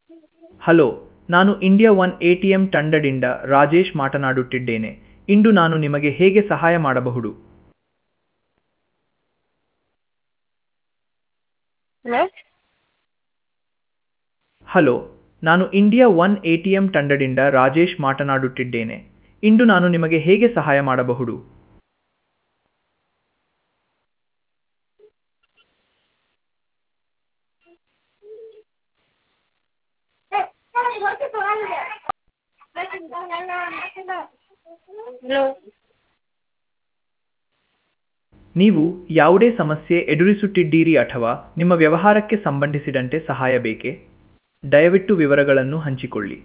hello ನಾನು India one A T M ತಂಡದಿಂದ ರಾಜೇಶ್ ಮಾತನಾಡುತ್ತಿದ್ದೇನೆ ಇಂದು ನಾನು ನಿಮಗೆ ಹೇಗೆ ಸಹಾಯ ಮಾಡಬಹುದು ಹಲೋ ಹಲೋ ನಾನು India one A T M ತಂಡದಿಂದ ರಾಜೇಶ್ ಮಾತನಾಡುತ್ತಿದ್ದೇನೆ ಇಂದು ನಾನು ನಿಮಗೆ ಹೇಗೆ ಸಹಾಯ ಮಾಡಬಹುದು ಹಲೋ ನೀವು ಯಾವುದೇ ಸಮಸ್ಯೆ ಎದುರಿಸುತ್ತಿದ್ದೀರಿ ಅಥವಾ ನಿಮ್ಮ ವ್ಯವಹಾರಕ್ಕೆ ಸಂಬಂಧಿಸಿದಂತೆ ಸಹಾಯ ಬೇಕೇ ದಯವಿಟ್ಟು ವಿವರಗಳನ್ನು ಹಂಚಿಕೊಳ್ಳಿ